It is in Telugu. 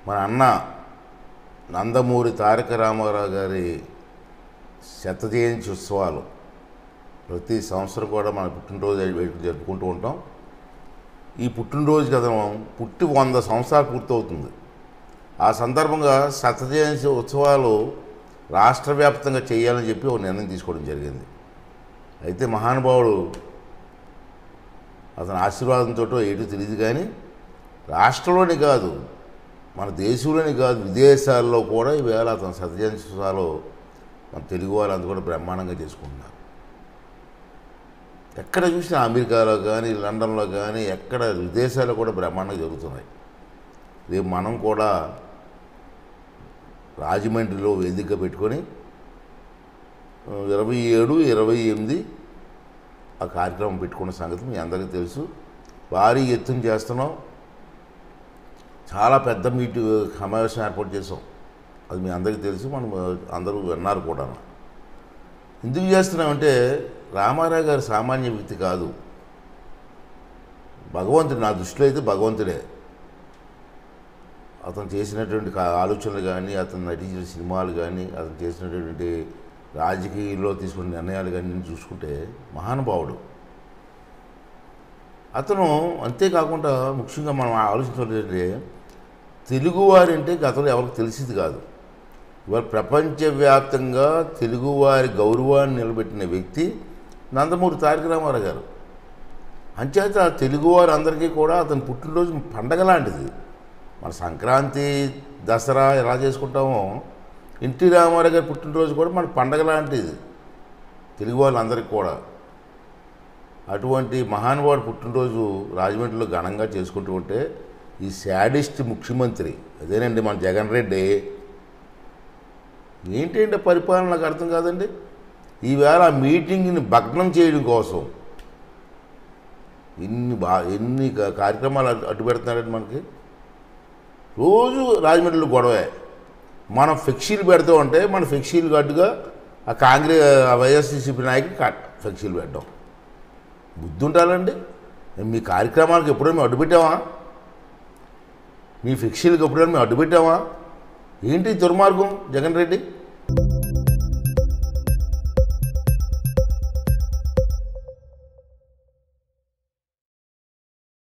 మన అన్న నందమూరి తారక రామారావు గారి శత జయంతి ఉత్సవాలు ప్రతి సంవత్సరం కూడా మన పుట్టినరోజు వేడుక జరుపుకుంటూ ఉంటాం ఈ పుట్టినరోజు కదా పుట్టి వంద సంవత్సరాలు పూర్తవుతుంది ఆ సందర్భంగా శత జయంతి ఉత్సవాలు రాష్ట్ర వ్యాప్తంగా చేయాలని చెప్పి ఒక నిర్ణయం తీసుకోవడం జరిగింది అయితే మహానుభావుడు అతని ఆశీర్వాదంతో ఏటో తెలియదు కానీ రాష్ట్రంలోని కాదు మన దేశంలోని కాదు విదేశాల్లో కూడా ఈవేళ అతని సత్యజయంతి ఉత్సవాలు మన తెలుగు వాళ్ళంతా కూడా బ్రహ్మాండంగా చేసుకుంటున్నారు ఎక్కడ చూసినా అమెరికాలో కానీ లండన్లో కానీ ఎక్కడ విదేశాల్లో కూడా బ్రహ్మాండంగా జరుగుతున్నాయి రేపు మనం కూడా రాజమండ్రిలో వేదిక పెట్టుకొని ఆ, ఇరవై ఏడు ఇరవై ఎనిమిది ఆ కార్యక్రమం పెట్టుకున్న సంగతి మీ అందరికీ తెలుసు భారీ ఎత్తున చేస్తున్నాం చాలా పెద్ద మీటి సమావేశం ఏర్పాటు చేసాం అది మీ అందరికీ తెలుసు మనం అందరూ విన్నారు కూడా ఎందుకు చేస్తున్నామంటే రామారావు గారు సామాన్య వ్యక్తి కాదు భగవంతుడు నా దృష్టిలో అయితే భగవంతుడే అతను చేసినటువంటి కా- ఆలోచనలు కానీ అతను నటించిన సినిమాలు కానీ అతను చేసినటువంటి రాజకీయాల్లో తీసుకున్న నిర్ణయాలు కానీ నేను చూసుకుంటే మహానుభావుడు అతను అంతేకాకుండా ముఖ్యంగా మనం ఆలోచించాలంటే తెలుగువారి అంటే గతంలో ఎవరికి తెలిసింది కాదు ఇవాళ ప్రపంచవ్యాప్తంగా తెలుగువారి గౌరవాన్ని నిలబెట్టిన వ్యక్తి నందమూరి తారక రామారావు గారు అంచేత తెలుగువారు అందరికీ కూడా అతని పుట్టినరోజు పండగ లాంటిది మన సంక్రాంతి దసరా ఎలా చేసుకుంటామో ఎన్టీ రామారావు గారి పుట్టినరోజు కూడా మన పండగ లాంటిది తెలుగు వాళ్ళందరికీ కూడా అటువంటి మహానుభావుడు పుట్టినరోజు రాజమండ్రిలో ఘనంగా చేసుకుంటూ ఉంటే ఈ శాడిస్ట్ ముఖ్యమంత్రి అదేనండి మన జగన్ రెడ్డి ఏంటంటే పరిపాలన నాకు అర్థం కాదండి ఈవేళ ఆ మీటింగ్ని భగ్నం చేయడం కోసం ఎన్ని బా ఎన్ని కా- కార్యక్రమాలు అడ్డు అడ్డు పెడుతున్నారండి మనకి రోజు రాజమండ్రిలో గొడవే మనం ఫ్లెక్సీలు పెడతాం అంటే మన ఫ్లెక్సీలు అడ్డుగా ఆ కాంగ్రెస్ ఆ వైఎస్సీసీపీ నాయకులు కట్ ఫ్లెక్సీలు పెట్టడం బుద్ధి ఉండాలండి మీ కార్యక్రమాలకు ఎప్పుడైనా మేము అడ్డుపెట్టామా మీ ఫ్లెక్సీలకు ఎప్పుడైనా మేము అడ్డుపెట్టామా ఏంటి ఈ దుర్మార్గం జగన్ రెడ్డి